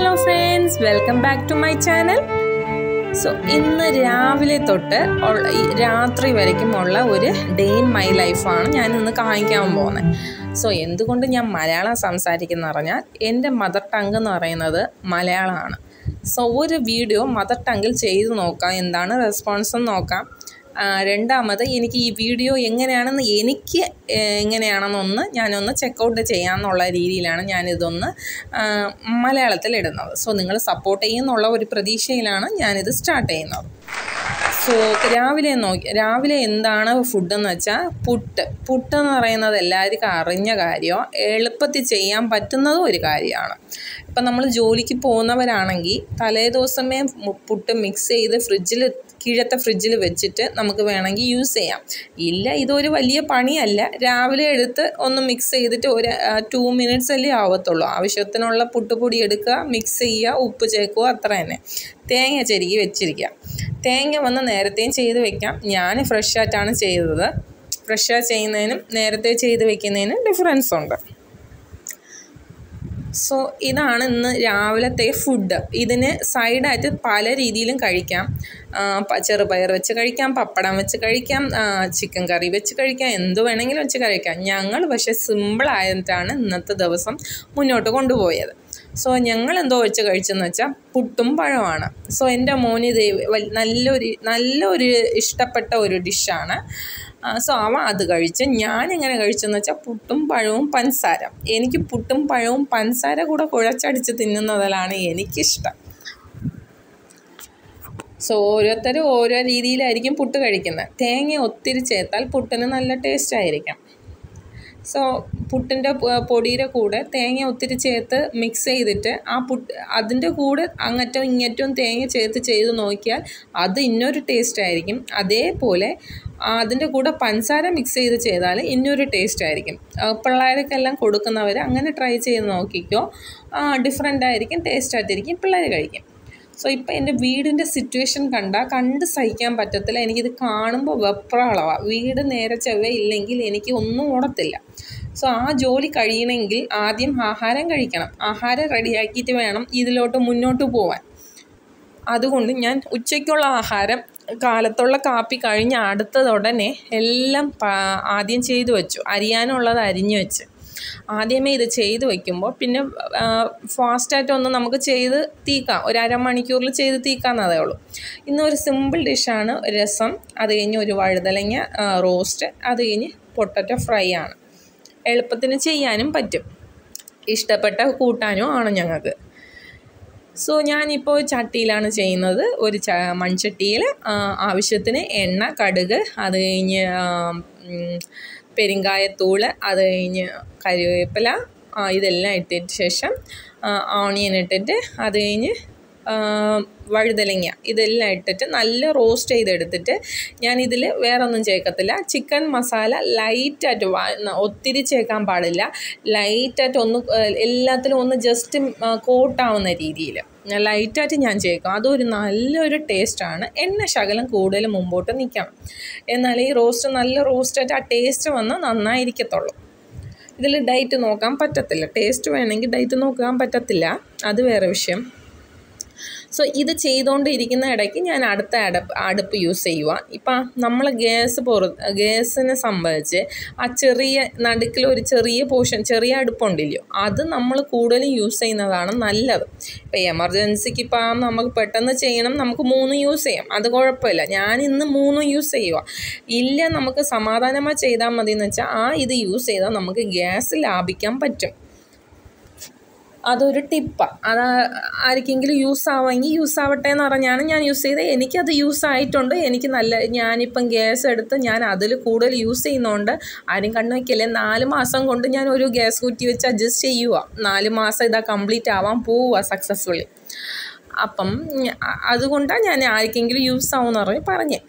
hello friends welcome back to my channel so ഇന്ന് രാവിലെ തൊട്ട് ഉള്ള ഈ രാത്രി വരയ്ക്കും ഉള്ള ഒരു ഡേ ഇൻ മൈ ലൈഫാണ് ഞാൻ ഇന്ന് കാണിക്കാൻ പോകുന്നത് സോ എന്തുകൊണ്ട് ഞാൻ മലയാളം സംസാരിക്കുന്ന പറഞ്ഞാൽ എൻ്റെ മദർ ടങ്ക് എന്ന് പറയുന്നത് മലയാളമാണ് സോ ഒരു വീഡിയോ മദർ ടങ്കിൽ ചെയ്ത് നോക്കാം എന്താണ് റെസ്പോൺസ് എന്ന് നോക്കാം ആ, രണ്ടാമത് എനിക്ക് ഈ വീഡിയോ എങ്ങനെയാണെന്ന് എനിക്ക് ഏഹ്, എങ്ങനെയാണെന്നൊന്ന് ഞാനൊന്ന് ചെക്കൗട്ട് ചെയ്യാമെന്നുള്ള രീതിയിലാണ് ഞാനിതൊന്ന് ആ, മലയാളത്തിൽ ഇടുന്നത് സോ നിങ്ങൾ സപ്പോർട്ട് ചെയ്യുന്നുള്ള ഒരു പ്രതീക്ഷയിലാണ് ഞാനിത് സ്റ്റാർട്ട് ചെയ്യുന്നത് സോ രാവിലെ നോക്കി രാവിലെ എന്താണ് ഫുഡ് എന്ന് വെച്ചാൽ പുട്ട് പുട്ട് എന്ന് പറയുന്നത് എല്ലാവർക്കും അറിഞ്ഞ കാര്യമോ എളുപ്പത്തിൽ ചെയ്യാൻ പറ്റുന്നതും ഒരു കാര്യമാണ് ഇപ്പം നമ്മൾ ജോലിക്ക് പോകുന്നവരാണെങ്കിൽ തലേ ദിവസമേ മു- പുട്ട് മിക്സ് ചെയ്ത് ഫ്രിഡ്ജിൽ കീഴത്തെ ഫ്രിഡ്ജിൽ വെച്ചിട്ട് നമുക്ക് വേണമെങ്കിൽ യൂസ് ചെയ്യാം ഇല്ല ഇതൊരു വലിയ പണിയല്ല രാവിലെ എടുത്ത് ഒന്ന് മിക്സ് ചെയ്തിട്ട് ഒരു ടു മിനിറ്റ്സ് അല്ലേ ആവത്തുള്ളൂ ആവശ്യത്തിനുള്ള പുട്ടുപൊടി എടുക്കുക മിക്സ് ചെയ്യുക ഉപ്പ് ചേക്കുക അത്ര തന്നെ തേങ്ങ ചെരുകി വെച്ചിരിക്കുക തേങ്ങ വന്ന് നേരത്തെയും ചെയ്ത് വെക്കാം ഞാൻ ഫ്രഷ് ആയിട്ടാണ് ചെയ്തത് ഫ്രഷായി ചെയ്യുന്നതിനും നേരത്തെ ചെയ്ത് വെക്കുന്നതിനും ഡിഫറൻസ് ഉണ്ട് സോ ഇതാണ് ഇന്ന് രാവിലത്തെ ഫുഡ് ഇതിന് സൈഡായിട്ട് പല രീതിയിലും കഴിക്കാം ആ, പ- ചെറുപയർ വെച്ച് കഴിക്കാം പപ്പടം വെച്ച് കഴിക്കാം ആ, ചിക്കൻ കറി വെച്ച് കഴിക്കാം എന്ത് വേണമെങ്കിലും വെച്ച് കഴിക്കാം ഞങ്ങൾ പക്ഷേ സിമ്പിളായിട്ടാണ് ഇന്നത്തെ ദിവസം മുന്നോട്ട് കൊണ്ടുപോയത് സോ ഞങ്ങൾ എന്തോ വെച്ച് കഴിച്ചെന്ന് വെച്ചാൽ പുട്ടും പഴമാണ് സോ എൻ്റെ മോന് ഇത് വൽ- നല്ലൊരു നല്ലൊരു ഇഷ്ടപ്പെട്ട ഒരു ഡിഷാണ് സോ അവൻ അത് കഴിച്ച് ഞാൻ എങ്ങനെ കഴിച്ചെന്ന് വെച്ചാൽ പുട്ടും പഴവും പഞ്ചസാര എനിക്ക് പുട്ടും പഴവും പഞ്ചസാര കൂടെ കുഴച്ചടിച്ച് തിന്നുന്നതിലാണ് എനിക്കിഷ്ടം സോ ഓരോരുത്തരും ഓരോ രീതിയിലായിരിക്കും പുട്ട് കഴിക്കുന്നത് തേങ്ങ ഒത്തിരി ചേർത്താൽ പുട്ടിന് നല്ല ടേസ്റ്റ് ആയിരിക്കും സോ പുട്ടിൻ്റെ പൊടിയുടെ കൂടെ തേങ്ങ ഒത്തിരി ചേർത്ത് മിക്സ് ചെയ്തിട്ട് ആ പുട്ട് അതിൻ്റെ കൂടെ അങ്ങറ്റവും ഇങ്ങറ്റവും തേങ്ങ ചേർത്ത് ചെയ്ത് നോക്കിയാൽ അത് ഇന്നൊരു ടേസ്റ്റ് ആയിരിക്കും അതേപോലെ അതിൻ്റെ കൂടെ പഞ്ചസാര മിക്സ് ചെയ്ത് ചെയ്താൽ ഇന്നൊരു ടേസ്റ്റ് ആയിരിക്കും ആ, പിള്ളേർക്കെല്ലാം കൊടുക്കുന്നവർ അങ്ങനെ ട്രൈ ചെയ്ത് നോക്കിക്കോ ഡിഫറെൻ്റ് ആയിരിക്കും ടേസ്റ്റ് ആയിട്ടിരിക്കും പിള്ളേർ കഴിക്കും സോ ഇപ്പം എൻ്റെ വീടിൻ്റെ സിറ്റുവേഷൻ കണ്ടാൽ കണ്ട് സഹിക്കാൻ പറ്റത്തില്ല എനിക്കിത് കാണുമ്പോൾ വെപ്രാളവാണ് വീട് നേരെ ചൊവ്വ ഇല്ലെങ്കിൽ എനിക്ക് ഒന്നും ഓടത്തില്ല സോ ആ ജോലി കഴിയണമെങ്കിൽ ആദ്യം ആഹാരം കഴിക്കണം ആഹാരം റെഡിയാക്കിയിട്ട് വേണം ഇതിലോട്ട് മുന്നോട്ട് പോവാൻ അതുകൊണ്ട് ഞാൻ ഉച്ചയ്ക്കുള്ള ആഹാരം കാലത്തുള്ള കാപ്പി കഴിഞ്ഞ് അടുത്തത് ഉടനെ എല്ലാം പാ- ആദ്യം ചെയ്തു വെച്ചു അരിയാനുള്ളത് അരിഞ്ഞു വെച്ച് ആദ്യമേ ഇത് ചെയ്ത് വയ്ക്കുമ്പോൾ പിന്നെ ഫാസ്റ്റായിട്ട് ഒന്ന് നമുക്ക് ചെയ്ത് തീക്കാം ഒരു അരമണിക്കൂറിൽ ചെയ്ത് തീക്കാവുന്നതേ ഉള്ളൂ ഇന്ന് ഒരു സിമ്പിൾ ഡിഷാണ് രസം അത് കഴിഞ്ഞ് ഒരു വഴുതലങ്ങ റോസ്റ്റ് അത് കഴിഞ്ഞ് പൊട്ടറ്റോ ഫ്രൈ ആണ് എളുപ്പത്തിന് ചെയ്യാനും പറ്റും ഇഷ്ടപ്പെട്ട കൂട്ടാനും ആണ് ഞങ്ങൾക്ക് സോ ഞാനിപ്പോൾ ചട്ടിയിലാണ് ചെയ്യുന്നത് ഒരു ച മൺചട്ടിയിൽ ആ, ആവശ്യത്തിന് എണ്ണ കടുക് അത് കഴിഞ്ഞ് ആ, ഉം, പെരിങ്കായത്തൂള് അത് കഴിഞ്ഞ് കറിവേപ്പില ആ, ഇതെല്ലാം ഇട്ടതിന് ശേഷം ഓണിയൻ ഇട്ടിട്ട് അത് കഴിഞ്ഞ് ആ, വഴുതലങ്ങ ഇതെല്ലാം ഇട്ടിട്ട് നല്ല റോസ്റ്റ് ചെയ്തെടുത്തിട്ട് ഞാനിതിൽ വേറെ ഒന്നും ചേർക്കത്തില്ല ചിക്കൻ മസാല ലൈറ്റായിട്ട് ഒത്തിരി ചേർക്കാൻ പാടില്ല ലൈറ്റായിട്ട് ഒന്ന് ഏഹ്, എല്ലാത്തിലും ഒന്ന് ജസ്റ്റ് കോട്ടാവുന്ന രീതിയിൽ ലൈറ്റായിട്ട് ഞാൻ ചേർക്കും അതൊരു നല്ലൊരു ടേസ്റ്റാണ് എണ്ണ ശകലം കൂടുതൽ മുമ്പോട്ട് നിൽക്കണം എന്നാൽ ഈ റോസ്റ്റ് നല്ല റോസ്റ്റായിട്ട് ആ ടേസ്റ്റ് വന്ന് നന്നായിരിക്കത്തുള്ളൂ ഇതിൽ ഡയറ്റ് നോക്കാൻ പറ്റത്തില്ല ടേസ്റ്റ് വേണമെങ്കിൽ ഡയറ്റ് നോക്കാൻ പറ്റത്തില്ല അത് വേറെ വിഷയം സോ ഇത് ചെയ്തുകൊണ്ടിരിക്കുന്ന ഇടയ്ക്ക് ഞാൻ അടുത്ത അടുപ്പ് അടുപ്പ് യൂസ് ചെയ്യുക ഇപ്പം നമ്മൾ ഗ്യാസ് പുറ ഗ്യാസിനെ സംബന്ധിച്ച് ആ ചെറിയ നടുക്കിൽ ഒരു ചെറിയ പോർഷൻ ചെറിയ അടുപ്പുണ്ടല്ലോ അത് നമ്മൾ കൂടുതലും യൂസ് ചെയ്യുന്നതാണ് നല്ലത് ഇപ്പം എമർജൻസിക്ക് ഇപ്പം നമുക്ക് പെട്ടെന്ന് ചെയ്യണം നമുക്ക് മൂന്ന് യൂസ് ചെയ്യാം അത് കുഴപ്പമില്ല ഞാൻ ഇന്ന് മൂന്ന് യൂസ് ചെയ്യുക ഇല്ല നമുക്ക് സമാധാനമായി ചെയ്താൽ മതി എന്ന് വെച്ചാൽ ആ ഇത് യൂസ് ചെയ്താൽ നമുക്ക് ഗ്യാസ് ലാഭിക്കാൻ പറ്റും അതൊരു ടിപ്പാണ് അത് ആർക്കെങ്കിലും യൂസ് ആവുമെങ്കിൽ യൂസ് ആവട്ടെ എന്ന് പറഞ്ഞാണ് ഞാൻ യൂസ് ചെയ്തത് എനിക്കത് യൂസ് ആയിട്ടുണ്ട് എനിക്ക് നല്ല ഞാനിപ്പം ഗ്യാസ് എടുത്ത് ഞാൻ അതിൽ കൂടുതൽ യൂസ് ചെയ്യുന്നതുകൊണ്ട് ആരും കണ്ണു വയ്ക്കില്ലേ നാല് മാസം കൊണ്ട് ഞാൻ ഒരു ഗ്യാസ് കുറ്റി വെച്ച് അഡ്ജസ്റ്റ് ചെയ്യുക നാല് മാസം ഇതാ കംപ്ലീറ്റ് ആവാൻ പോവുക സക്സസ്ഫുള്ളി അപ്പം ഞ- അതുകൊണ്ടാണ് ഞാൻ ആർക്കെങ്കിലും യൂസ് ആവുമെന്ന് പറഞ്ഞ് പറഞ്ഞേ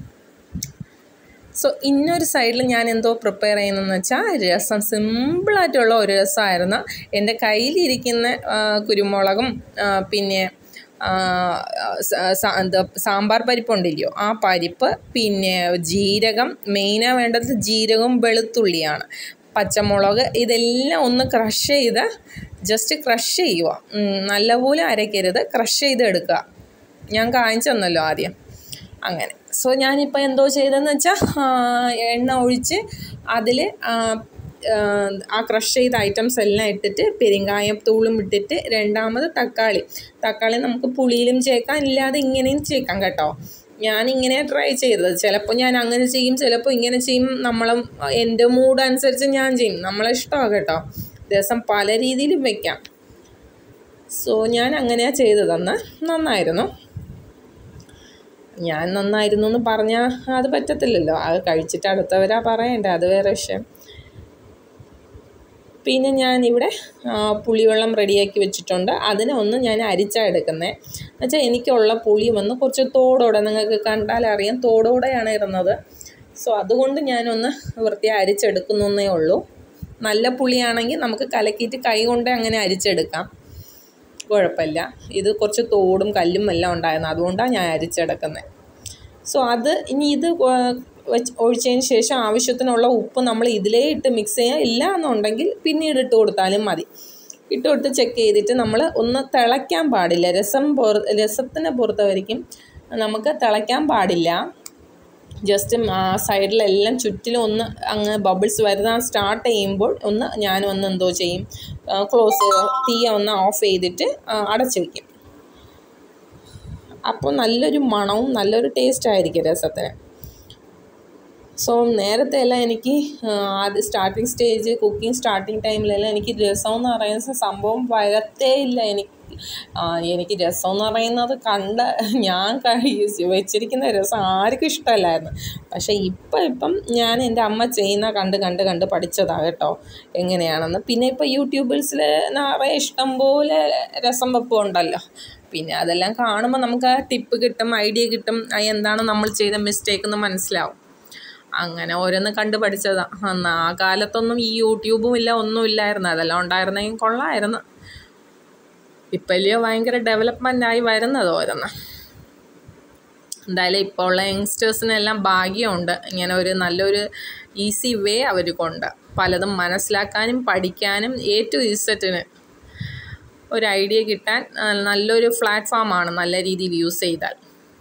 സോ ഇന്നൊരു സൈഡിൽ ഞാൻ എന്തോ പ്രിപ്പയർ ചെയ്യുന്നതെന്ന് വെച്ചാൽ രസം സിമ്പിളായിട്ടുള്ള ഒരു രസമായിരുന്നു എൻ്റെ കയ്യിലിരിക്കുന്ന ആ, കുരുമുളകും ആ, പിന്നെ ആ, സ- സ- എന്താ സാമ്പാർ പരിപ്പുണ്ടല്ലോ ആ പരിപ്പ് പിന്നെ ജീരകം മെയിനാണ് വേണ്ടത് ജീരകവും വെളുത്തുള്ളിയാണ് പച്ചമുളക് ഇതെല്ലാം ഒന്ന് ക്രഷ് ചെയ്ത് ജസ്റ്റ് ക്രഷ് ചെയ്യുക ഉം, നല്ലപോലെ അരയ്ക്കരുത് ക്രഷ് ചെയ്ത് എടുക്കുക ഞാൻ കാണിച്ചു തന്നല്ലോ ആദ്യം അങ്ങനെ സോ ഞാനിപ്പോൾ എന്തോ ചെയ്തതെന്ന് വെച്ചാൽ എണ്ണ ഒഴിച്ച് അതിൽ ആ ക്രഷ് ചെയ്ത ഐറ്റംസ് എല്ലാം ഇട്ടിട്ട് പെരിങ്കായം തൂളും ഇട്ടിട്ട് രണ്ടാമത് തക്കാളി തക്കാളി നമുക്ക് പുളിയിലും ചേക്കാം ഇല്ലാതെ ഇങ്ങനെയും ചേക്കാം കേട്ടോ ഞാനിങ്ങനെ ട്രൈ ചെയ്തത് ചിലപ്പോൾ ഞാൻ അങ്ങനെ ചെയ്യും ചിലപ്പോൾ ഇങ്ങനെ ചെയ്യും നമ്മളും എൻ്റെ മൂഡ് അനുസരിച്ച് ഞാൻ ചെയ്യും നമ്മളെ ഇഷ്ടമാണ് കേട്ടോ രസം പല രീതിയിലും വെക്കാം സോ ഞാൻ അങ്ങനെയാണ് ചെയ്തതെന്ന് നന്നായിരുന്നു ഞാൻ നന്നായിരുന്നു എന്ന് പറഞ്ഞാൽ അത് പറ്റത്തില്ലല്ലോ അത് കഴിച്ചിട്ട് അടുത്തവരാ പറയണ്ടേ അത് വേറെ വിഷയം പിന്നെ ഞാനിവിടെ ആ, പുളിവെള്ളം റെഡിയാക്കി വെച്ചിട്ടുണ്ട് അതിനെ ഒന്ന് ഞാൻ അരിച്ചാണ് എടുക്കുന്നത് എന്നുവെച്ചാൽ എനിക്കുള്ള പുളി വന്ന് കുറച്ച് തോടോടെ നിങ്ങൾക്ക് കണ്ടാൽ അറിയാം തോടോടെയാണ് ഇരുന്നത് സോ അതുകൊണ്ട് ഞാനൊന്ന് വൃത്തി അരിച്ചെടുക്കുന്നേ ഉള്ളൂ നല്ല പുളിയാണെങ്കിൽ നമുക്ക് കലക്കിയിട്ട് കൈ കൊണ്ട് അങ്ങനെ അരിച്ചെടുക്കാം കുഴപ്പമില്ല ഇത് കുറച്ച് തോടും കല്ലും എല്ലാം ഉണ്ടായിരുന്നു അതുകൊണ്ടാണ് ഞാൻ അരിച്ചെടുക്കുന്നത് സോ അത് ഇനി ഇത് വ- വെച്ച് ഒഴിച്ചതിന് ശേഷം ആവശ്യത്തിനുള്ള ഉപ്പ് നമ്മൾ ഇതിലേ ഇട്ട് മിക്സ് ചെയ്യാം ഇല്ല എന്നുണ്ടെങ്കിൽ പിന്നീട് ഇട്ട് കൊടുത്താലും മതി ഇട്ട് കൊടുത്ത് ചെക്ക് ചെയ്തിട്ട് നമ്മൾ ഒന്ന് തിളയ്ക്കാൻ പാടില്ല രസം പുറ രസത്തിന് പുറത്ത് വരയ്ക്കും നമുക്ക് തിളയ്ക്കാൻ പാടില്ല ജസ്റ്റ് ആ സൈഡിലെല്ലാം ചുറ്റിലും ഒന്ന് അങ്ങ് ബബിൾസ് വരുന്ന സ്റ്റാർട്ട് ചെയ്യുമ്പോൾ ഒന്ന് ഞാനൊന്ന് എന്തോ ചെയ്യും ക്ലോസ് തീ ഒന്ന് ഓഫ് ചെയ്തിട്ട് ആ, അടച്ച് വയ്ക്കും അപ്പോൾ നല്ലൊരു മണവും നല്ലൊരു ടേസ്റ്റ് ആയിരിക്കും രസത്തിന് സോ നേരത്തെ എല്ലാം എനിക്ക് ആ, ആദ്യ സ്റ്റാർട്ടിങ് സ്റ്റേജ് കുക്കിംഗ് സ്റ്റാർട്ടിങ് ടൈമിലെല്ലാം എനിക്ക് രസം എന്ന് പറയുന്ന സംഭവം വരത്തേ ഇല്ല എനിക്ക് ആ, എനിക്ക് രസം എന്ന് പറയുന്നത് കണ്ട ഞാൻ കഴി വെച്ചിരിക്കുന്ന രസം ആർക്കും ഇഷ്ടമല്ലായിരുന്നു പക്ഷേ ഇപ്പം ഇപ്പം ഞാൻ എൻ്റെ അമ്മ ചെയ്യുന്ന കണ്ട് കണ്ട് കണ്ട് പഠിച്ചതാണ് കേട്ടോ എങ്ങനെയാണെന്ന് പിന്നെ ഇപ്പോൾ യൂട്യൂബിൽസിൽ നിറയെ ഇഷ്ടംപോലെ രസം വെപ്പും ഉണ്ടല്ലോ പിന്നെ അതെല്ലാം കാണുമ്പോൾ നമുക്ക് ആ ടിപ്പ് കിട്ടും ഐഡിയ കിട്ടും ആ എന്താണ് നമ്മൾ ചെയ്ത മിസ്റ്റേക്ക് എന്ന് മനസ്സിലാവും അങ്ങനെ ഓരോന്ന് കണ്ട് പഠിച്ചതാ അന്ന് ആ കാലത്തൊന്നും ഈ യൂട്യൂബും ഇല്ല ഒന്നും ഇല്ലായിരുന്നു അതെല്ലാം ഉണ്ടായിരുന്നെങ്കിൽ കൊള്ളായിരുന്നു ഇപ്പല്ലയോ ഭയങ്കര ഡെവലപ്മെൻ്റ് ആയി വരുന്നത് ഓരോന്ന് എന്തായാലും ഇപ്പോൾ ഉള്ള യങ്സ്റ്റേഴ്സിനെല്ലാം ഭാഗ്യമുണ്ട് ഇങ്ങനെ ഒരു നല്ലൊരു ഈസി വേ അവർ കൊണ്ട് പലതും മനസ്സിലാക്കാനും പഠിക്കാനും എ ടു ഇസറ്റിന് ഒരു ഐഡിയ കിട്ടാൻ ആ, നല്ലൊരു പ്ലാറ്റ്ഫോമാണ് നല്ല രീതിയിൽ യൂസ് ചെയ്താൽ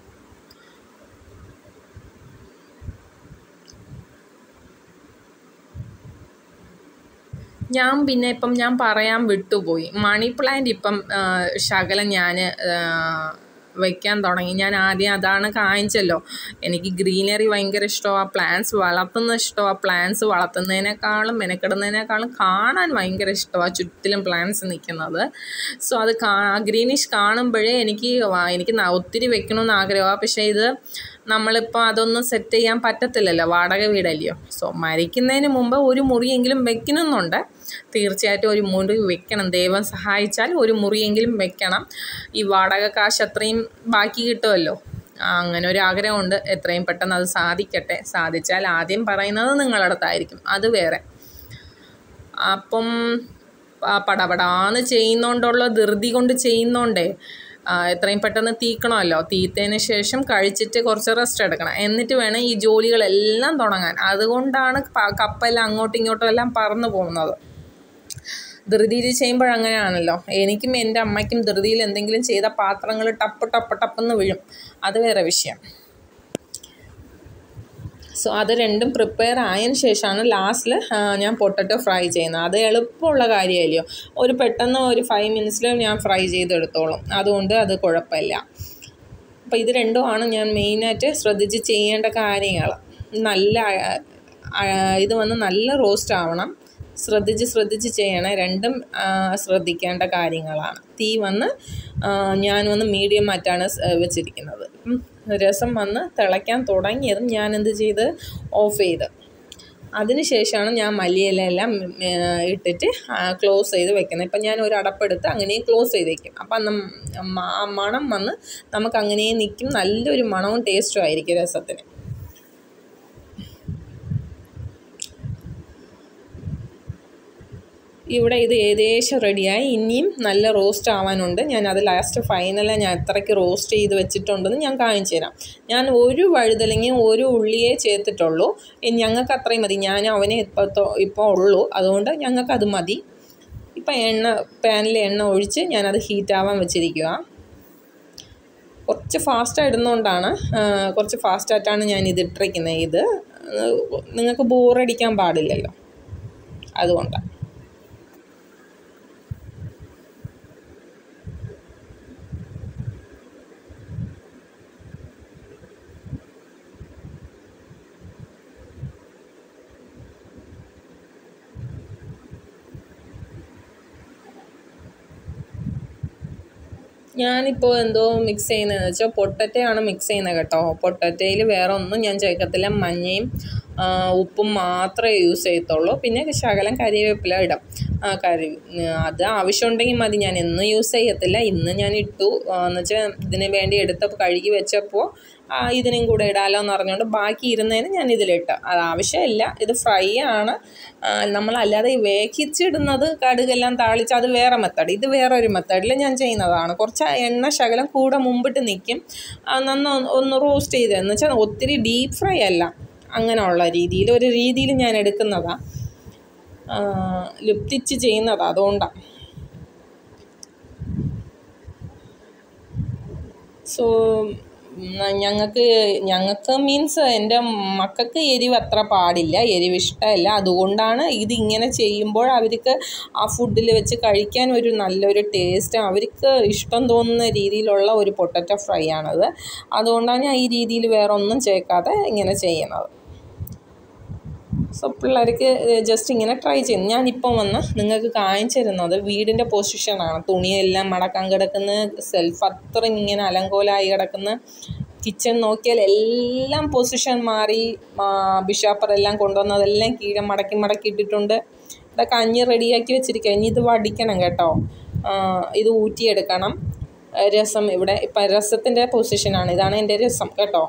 ഞാൻ പിന്നെ ഇപ്പം ഞാൻ പറയാൻ വിട്ടുപോയി മണി പ്ലാന്റ് ഇപ്പം ആ, ശകലം ഞാൻ വയ്ക്കാൻ തുടങ്ങി ഞാൻ ആദ്യം അതാണ് കാണിച്ചല്ലോ എനിക്ക് ഗ്രീനറി ഭയങ്കര ഇഷ്ടമാണ് പ്ലാന്റ്സ് വളർത്തുന്ന ഇഷ്ടമാണ് പ്ലാന്റ്സ് വളർത്തുന്നതിനേക്കാളും മെനക്കെടുന്നതിനേക്കാളും കാണാൻ ഭയങ്കര ഇഷ്ടമാണ് ചുറ്റിലും പ്ലാന്റ്സ് നിൽക്കുന്നത് സോ അത് കാ ഗ്രീനിഷ് കാണുമ്പോഴേ എനിക്ക് വ- എനിക്ക് ന- ഒത്തിരി വെക്കണമെന്ന് ആഗ്രഹമാണ് പക്ഷേ ഇത് നമ്മളിപ്പോൾ അതൊന്നും സെറ്റ് ചെയ്യാൻ പറ്റത്തില്ലല്ലോ വാടക വീടല്ലയോ സോ മരിക്കുന്നതിന് മുമ്പ് ഒരു മുറിയെങ്കിലും വെക്കണമെന്നുണ്ട് തീർച്ചയായിട്ടും ഒരു മുറി വെക്കണം ദൈവം സഹായിച്ചാൽ ഒരു മുറിയെങ്കിലും വെക്കണം ഈ വാടക കാശ് അത്രയും ബാക്കി കിട്ടുമല്ലോ ആ, അങ്ങനെ ഒരു ആഗ്രഹമുണ്ട് എത്രയും പെട്ടെന്ന് അത് സാധിക്കട്ടെ സാധിച്ചാൽ ആദ്യം പറയുന്നത് നിങ്ങളുടെ അടുത്തായിരിക്കും അത് വേറെ അപ്പം പ- പടപടാന്ന് ചെയ്യുന്നോണ്ടുള്ള ധൃതി കൊണ്ട് ചെയ്യുന്നോണ്ടേ ആ, എത്രയും പെട്ടെന്ന് തീക്കണമല്ലോ തീത്തതിന് ശേഷം കഴിച്ചിട്ട് കുറച്ച് റെസ്റ്റ് എടുക്കണം എന്നിട്ട് വേണം ഈ ജോലികളെല്ലാം തുടങ്ങാൻ അതുകൊണ്ടാണ് പ- കപ്പെല്ലാം അങ്ങോട്ടും ഇങ്ങോട്ടും എല്ലാം പറന്നു പോകുന്നത് ധൃതിയിൽ ചെയ്യുമ്പോൾ അങ്ങനെയാണല്ലോ എനിക്കും എൻ്റെ അമ്മയ്ക്കും ധൃതിയിൽ എന്തെങ്കിലും ചെയ്ത പാത്രങ്ങൾ ടപ്പ് ടപ്പ് ടപ്പെന്ന് വീഴും അത് വേറെ വിഷയം സോ അത് രണ്ടും പ്രിപ്പയർ ആയതിന് ശേഷമാണ് ലാസ്റ്റിൽ ഞാൻ പൊട്ടറ്റോ ഫ്രൈ ചെയ്യുന്നത് അത് എളുപ്പമുള്ള കാര്യമല്ലയോ ഒരു പെട്ടെന്ന് ഒരു ഫൈവ് മിനിറ്റ്സിൽ ഞാൻ ഫ്രൈ ചെയ്തെടുത്തോളും അതുകൊണ്ട് അത് കുഴപ്പമില്ല അപ്പോൾ ഇത് രണ്ടുമാണ് ഞാൻ മെയിനായിട്ട് ശ്രദ്ധിച്ച് ചെയ്യേണ്ട കാര്യങ്ങൾ നല്ല ആ, ആ, ഇത് വന്ന് നല്ല റോസ്റ്റ് ആവണം ശ്രദ്ധിച്ച് ശ്രദ്ധിച്ച് ചെയ്യണേ രണ്ടും ആ, ശ്രദ്ധിക്കേണ്ട കാര്യങ്ങളാണ് തീ വന്ന് ആ, ഞാൻ വന്ന് മീഡിയം ആയിട്ടാണ് സ്- വെച്ചിരിക്കുന്നത് ഉം, രസം വന്ന് തിളയ്ക്കാൻ തുടങ്ങിയതും ഞാൻ എന്ത് ചെയ്ത് ഓഫ് ചെയ്ത് അതിനുശേഷമാണ് ഞാൻ മല്ലിയിലെല്ലാം ഇട്ടിട്ട് ക്ലോസ് ചെയ്ത് വെക്കുന്നത് ഇപ്പം ഞാൻ ഒരു അടപ്പെടുത്ത് അങ്ങനെ ക്ലോസ് ചെയ്ത് വെക്കും അപ്പം നം- മ- ആ മണം വന്ന് നമുക്ക് അങ്ങനെ നിൽക്കും നല്ലൊരു മണവും ടേസ്റ്റും ആയിരിക്കും രസത്തിന് ഇവിടെ ഇത് ഏകദേശം റെഡിയായി ഇനിയും നല്ല റോസ്റ്റ് ആവാനുണ്ട് ഞാൻ അത് ലാസ്റ്റ് ഫൈനലിൽ ഞാൻ എത്രയ്ക്ക് റോസ്റ്റ് ചെയ്ത് വെച്ചിട്ടുണ്ടെന്ന് ഞാൻ കാണിച്ചു തരാം ഞാൻ ഒരു വഴുതലങ്ങയും ഒരു ഉള്ളിയേ ചേർത്തിട്ടുള്ളൂ ഇനി ഞങ്ങൾക്ക് അത്രയും മതി ഞാൻ അവനെ ഇപ്പോൾ ഇപ്പോൾ ഉള്ളൂ അതുകൊണ്ട് ഞങ്ങൾക്ക് അത് മതി ഇപ്പം എണ്ണ പാനിൽ എണ്ണ ഒഴിച്ച് ഞാനത് ഹീറ്റാവാൻ വെച്ചിരിക്കുക കുറച്ച് ഫാസ്റ്റ് ഇടുന്നതുകൊണ്ടാണ് കുറച്ച് ഫാസ്റ്റായിട്ടാണ് ഞാൻ ഇത് ഇട്ടിരിക്കുന്നത് ഇത് നിങ്ങൾക്ക് ബോറടിക്കാൻ പാടില്ലല്ലോ അതുകൊണ്ടാണ് ഞാനിപ്പോൾ എന്തോ മിക്സ് ചെയ്യുന്നതെന്ന് വെച്ചാൽ പൊട്ടറ്റയാണ് മിക്സ് ചെയ്യുന്നത് കേട്ടോ പൊട്ടറ്റയിൽ വേറെ ഒന്നും ഞാൻ ചേർക്കത്തില്ല മഞ്ഞയും ഉപ്പും മാത്രമേ യൂസ് ചെയ്യത്തുള്ളൂ പിന്നെ ശകലം കരിവേപ്പില ഇടാം കറി അത് ആവശ്യമുണ്ടെങ്കിൽ മതി ഞാൻ എന്നും യൂസ് ചെയ്യത്തില്ല ഇന്ന് ഞാൻ ഇട്ടു എന്ന് വെച്ചാൽ ഇതിന് വേണ്ടി എടുത്ത കഴുകി വെച്ചപ്പോൾ ഇതിനും കൂടെ ഇടാമല്ലോ എന്ന് പറഞ്ഞുകൊണ്ട് ബാക്കി ഇരുന്നതിന് ഞാൻ ഇതിലിട്ട് അത് ആവശ്യമില്ല ഇത് ഫ്രൈ ആണ് നമ്മളല്ലാതെ വേവിച്ചിടുന്നത് കടുകെല്ലാം താളിച്ച് അത് വേറെ മെത്തേഡ് ഇത് വേറൊരു മെത്തേഡിൽ ഞാൻ ചെയ്യുന്നതാണ് കുറച്ച് എണ്ണ ശകലം കൂടെ മുമ്പിട്ട് നിൽക്കും നന്ന ഒന്ന് റോസ്റ്റ് ചെയ്ത് എന്ന് വെച്ചാൽ ഒത്തിരി ഡീപ്പ് ഫ്രൈ അല്ല അങ്ങനെയുള്ള രീതിയിൽ ഒരു രീതിയിൽ ഞാൻ എടുക്കുന്നതാണ് ലുപ്തിച്ച് ചെയ്യുന്നതാണ് അതുകൊണ്ടാണ് സോ ഞങ്ങൾക്ക് ഞങ്ങൾക്ക് മീൻസ് എൻ്റെ മക്കൾക്ക് എരിവ് അത്ര പാടില്ല എരിവ് ഇഷ്ടമല്ല അതുകൊണ്ടാണ് ഇതിങ്ങനെ ചെയ്യുമ്പോൾ അവർക്ക് ആ ഫുഡിൽ വെച്ച് കഴിക്കാൻ ഒരു നല്ലൊരു ടേസ്റ്റ് അവർക്ക് ഇഷ്ടം തോന്നുന്ന രീതിയിലുള്ള ഒരു പൊട്ടറ്റോ ഫ്രൈ ആണത് അതുകൊണ്ടാണ് ഞാൻ ഈ രീതിയിൽ വേറെ ഒന്നും ചേർക്കാതെ ഇങ്ങനെ ചെയ്യുന്നത് സോ പിള്ളേർക്ക് ജസ്റ്റ് ഇങ്ങനെ ട്രൈ ചെയ്യും ഞാനിപ്പം വന്ന് നിങ്ങൾക്ക് കാണിച്ചു തരുന്നത് വീടിൻ്റെ പൊസിഷനാണ് തുണിയെല്ലാം മടക്കാൻ കിടക്കുന്ന സെൽഫ് അത്ര ഇങ്ങനെ അലങ്കോലായി കിടക്കുന്ന കിച്ചൺ നോക്കിയാൽ എല്ലാം പൊസിഷൻ മാറി ബിഷാപ്പറെല്ലാം കൊണ്ടുവന്നതെല്ലാം കീഴെ മടക്കി മടക്കി ഇട്ടിട്ടുണ്ട് ഇതൊക്കെ അഞ്ഞ് റെഡിയാക്കി വെച്ചിരിക്കുക ഇനി ഇത് വടിക്കണം കേട്ടോ ഇത് ഊറ്റിയെടുക്കണം രസം ഇവിടെ ഇപ്പം രസത്തിൻ്റെ പൊസിഷനാണ് ഇതാണ് എൻ്റെ രസം കേട്ടോ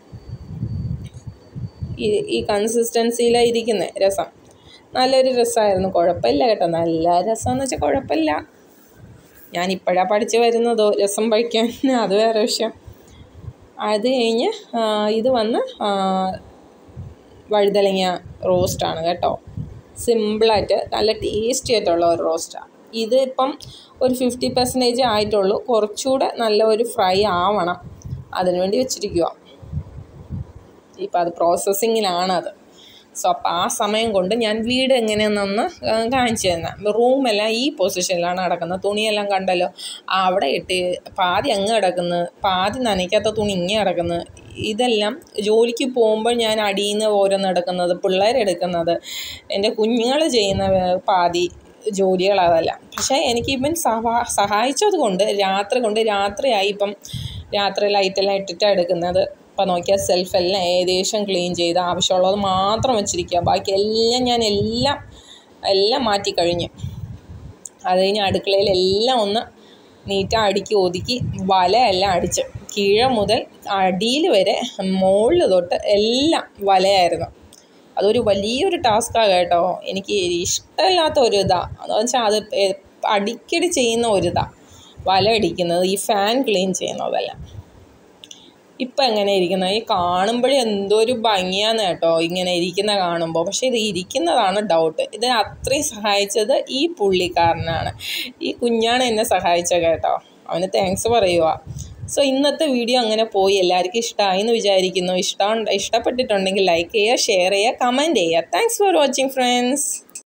ഈ ഈ കൺസിസ്റ്റൻസിയിലാണ് ഇരിക്കുന്നത് രസം നല്ലൊരു രസമായിരുന്നു കുഴപ്പമില്ല കേട്ടോ നല്ല രസമെന്ന് വെച്ചാൽ കുഴപ്പമില്ല ഞാനിപ്പോഴാണ് പഠിച്ച് വരുന്നതോ രസം കഴിക്കാൻ അത് വേറെ വിഷയം അത് കഴിഞ്ഞ് ഇത് വന്ന് വഴുതലങ്ങ റോസ്റ്റാണ് കേട്ടോ സിമ്പിളായിട്ട് നല്ല ടേസ്റ്റി ആയിട്ടുള്ള ഒരു റോസ്റ്റാണ് ഇത് ഇപ്പം ഒരു ഫിഫ്റ്റി പെർസെൻറ്റേജ് ആയിട്ടുള്ളൂ കുറച്ചുകൂടെ നല്ല ഒരു ഫ്രൈ ആവണം അതിനുവേണ്ടി വെച്ചിരിക്കുക ഇപ്പം അത് പ്രോസസ്സിങ്ങിലാണത് സോ അപ്പോൾ ആ സമയം കൊണ്ട് ഞാൻ വീട് എങ്ങനെയാണെന്നൊന്ന് കാണിച്ചു തരാം റൂമെല്ലാം ഈ പൊസിഷനിലാണ് കിടക്കുന്നത് തുണിയെല്ലാം കണ്ടല്ലോ അവിടെ ഇട്ട് പാതി അങ്ങ് കിടക്കുന്നു പാതി നനയ്ക്കാത്ത തുണി ഇങ്ങനെ കിടക്കുന്നു ഇതെല്ലാം ജോലിക്ക് പോകുമ്പോൾ ഞാൻ അടിയിൽ നിന്ന് ഓരോന്ന് എടുക്കുന്നത് പിള്ളേരെടുക്കുന്നത് എൻ്റെ കുഞ്ഞുങ്ങൾ ചെയ്യുന്ന പാതി ജോലികൾ അതല്ല പക്ഷേ എനിക്ക് ഇവൻ സഹാ സഹായിച്ചത് കൊണ്ട് രാത്രി കൊണ്ട് രാത്രിയായി ഇപ്പം രാത്രി ലൈറ്റെല്ലാം ഇട്ടിട്ടാണ് എടുക്കുന്നത് ഇപ്പം നോക്കിയാൽ സെൽഫെല്ലാം ഏകദേശം ക്ലീൻ ചെയ്ത് ആവശ്യമുള്ളത് മാത്രം വെച്ചിരിക്കുക ബാക്കി എല്ലാം ഞാൻ എല്ലാം എല്ലാം മാറ്റി കഴിഞ്ഞു അത് കഴിഞ്ഞ് അടുക്കളയിലെല്ലാം ഒന്ന് നീറ്റാ അടുക്കി ഒതുക്കി വലയെല്ലാം അടിച്ച് കീഴ മുതൽ അടിയിൽ വരെ മുകളിൽ തൊട്ട് എല്ലാം വലയായിരുന്നു അതൊരു വലിയൊരു ടാസ്ക്കാണ് കേട്ടോ എനിക്ക് ഇഷ്ടമില്ലാത്ത ഒരു ഇതാണ് എന്ന് വെച്ചാൽ അത് അടിക്കടി ചെയ്യുന്ന ഒരു ഇതാണ് വല അടിക്കുന്നത് ഈ ഫാൻ ക്ലീൻ ചെയ്യുന്നതെല്ലാം ഇപ്പം എങ്ങനെ ഇരിക്കുന്നത് ഈ കാണുമ്പോഴേ എന്തോ ഒരു ഭംഗിയാന്ന് കേട്ടോ ഇങ്ങനെ ഇരിക്കുന്ന കാണുമ്പോൾ പക്ഷേ ഇത് ഇരിക്കുന്നതാണ് ഡൗട്ട് ഇത് അത്രയും സഹായിച്ചത് ഈ പുള്ളിക്കാരനാണ് ഈ കുഞ്ഞാണ് എന്നെ സഹായിച്ചത് കേട്ടോ അവന് താങ്ക്സ് പറയുക സോ ഇന്നത്തെ വീഡിയോ അങ്ങനെ പോയി എല്ലാവർക്കും ഇഷ്ടമായി എന്ന് വിചാരിക്കുന്നു ഇഷ്ടം ഇഷ്ടപ്പെട്ടിട്ടുണ്ടെങ്കിൽ ലൈക്ക് ചെയ്യുക ഷെയർ ചെയ്യുക കമൻറ്റ് ചെയ്യുക താങ്ക്സ് ഫോർ വാച്ചിങ് ഫ്രണ്ട്സ്